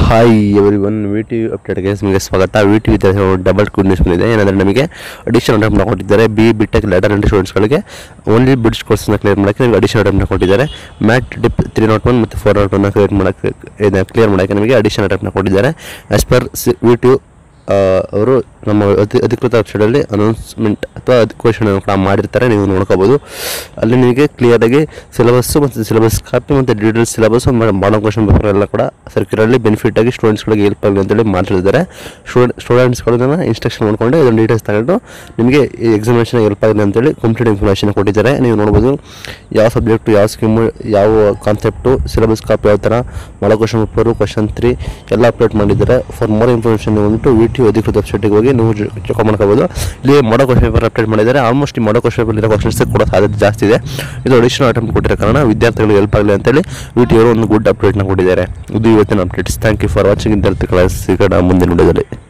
hi everyone V T ಅಪ್ಡೇಟ್ಗೆ ನಿಮಗೆ ಸ್ವಾಗತ V T double good news ಬಂದಿದೆ ಏನಂದರೆ ನಮಗೆ ಅಡಿಷನ್ ಅಟೆಂಪ್ಟ್ನ ಕೊಟ್ಟಿದ್ದಾರೆ ಬಿ ಬಿಟೆಕ್ ಲೆಟರ್ ಎಂಟ್ರಿ ಸ್ಟೂಡೆಂಟ್ಸ್ಗಳಿಗೆ ಓನ್ಲಿ ಬಿಡ್ಸ್ ಕೋರ್ಸ್ನ ಕ್ಲಿಯರ್ ಮಾಡೋಕ್ಕೆ ನಿಮಗೆ ಅಡಿಷನ್ ಅಟೆಂಪ್ಟ್ನ ಕೊಟ್ಟಿದ್ದಾರೆ mat dip three nought one ಮತ್ತು ಫೋರ್ ನಾಟ್ ಒನ್ನ ಕ್ಲಿಯರ್ ಮಾಡೋಕ್ಕೆ ಇದನ್ನ ಕ್ಲಿಯರ್ ಮಾಡೋಕ್ಕೆ ನಿಮಗೆ ಅಡಿಷನ್ ಅಟೆಂಪ್ಟ್ನ ಕೊಟ್ಟಿದ್ದಾರೆ as per C V T ಅವರು ನಮ್ಮ ಅಧಿ ಅಧಿಕೃತ ವೆಬ್ಸೈಟಲ್ಲಿ ಅನೌನ್ಸ್ಮೆಂಟ್ ಅಥವಾ ಘೋಷಣೆ ಕೂಡ ಮಾಡಿರ್ತಾರೆ ನೀವು ನೋಡ್ಕೋಬೋದು ಅಲ್ಲಿ ನಿಮಗೆ ಕ್ಲಿಯರಾಗಿ ಸಿಲೆಬಸ್ಸು ಮತ್ತು ಸಿಲೆಬಸ್ ಕಾಪಿ ಮತ್ತು details syllabus model question paper ಎಲ್ಲ ಕೂಡ ಸರ್ಕ್ಯುಲರ್ಲಿ ಬೆನಿಫಿಟ್ ಆಗಿ ಸ್ಟೂಡೆಂಟ್ಸ್ಗಳಿಗೆ ಹೆಲ್ಪ್ ಆಗಲಿ ಅಂತೇಳಿ ಮಾಡಿರ್ತಾರೆ ಸ್ಟೂಡೆಂಟ್ ಸ್ಟೂಡೆಂಟ್ಸ್ಗಳನ್ನ ಇನ್ಸ್ಟ್ರಕ್ಷನ್ ಮಾಡ್ಕೊಂಡು ಇದನ್ನು ಡೀಟೇಲ್ಸ್ ತಗೊಂಡು ನಿಮಗೆ ಈ ಎಕ್ಸಾಮಿನೇಷನ್ ಹೆಲ್ಪ್ ಆಗಲಿ ಅಂತೇಳಿ ಕಂಪ್ಲೀಟ್ ಇನ್ಫಾರ್ಮೇಷನ್ ಕೊಟ್ಟಿದ್ದಾರೆ ನೀವು ನೋಡ್ಬೋದು ಯಾವ ಸಬ್ಜೆಕ್ಟು ಯಾವ ಸ್ಕೀಮು ಯಾವ ಕಾನ್ಸೆಪ್ಟು ಸಿಲೆಬಸ್ ಕಾಪಿ ಯಾವ ಥರ model question paper question three ಎಲ್ಲ ಅಪ್ಡೇಟ್ ಮಾಡಿದ್ದಾರೆ ಫಾರ್ ಮೋರ್ ಇನ್ಫಾರ್ಮೇಷನ್ ನೀವು ಬಂದ್ಬಿಟ್ಟು ವಿ ಟಿ ಅಧಿಕೃತ ವೆಬ್ಸೈಟಿಗೆ ಹೋಗಿ ನೀವು ಚೆಕ್ ಮಾಡ್ಕೋಬೋದು ಇಲ್ಲಿ ಮಾಡೋ ಕ್ವಶನ್ ಪೇಪರ್ ಅಪ್ಡೇಟ್ ಮಾಡಿದ್ದಾರೆ ಆಲ್ಮೋಸ್ಟ್ ಈ ಮಾಡೋ ಕ್ವಶನ್ ಪೇಪರ್ ಇರೋ ಕ್ವಶನ್ಸ್ ಕೂಡ ಸಾಧ್ಯತೆ ಜಾಸ್ತಿ ಇದೆ ಇದು ಅಡಿಷನಲ್ ಅಟೆಂಪ್ಟ್ ಕೊಟ್ಟಿರೋ ಕಾರಣ ವಿದ್ಯಾರ್ಥಿಗಳಿಗೆ ಹೆಲ್ಪ್ ಆಗಲಿ ಅಂತೇಳಿ ವಿ ಟಿ ಅವರು ಒಂದು ಗುಡ್ ಅಪ್ಡೇಟ್ನ ಕೊಟ್ಟಿದ್ದಾರೆ ಇದು ಇವತ್ತಿನ updates thank you for watching ವಿದ್ಯಾರ್ಥಿಗಳ ಸಿಗೋಣ ಮುಂದಿನ ವಿಡಿಯೋದಲ್ಲಿ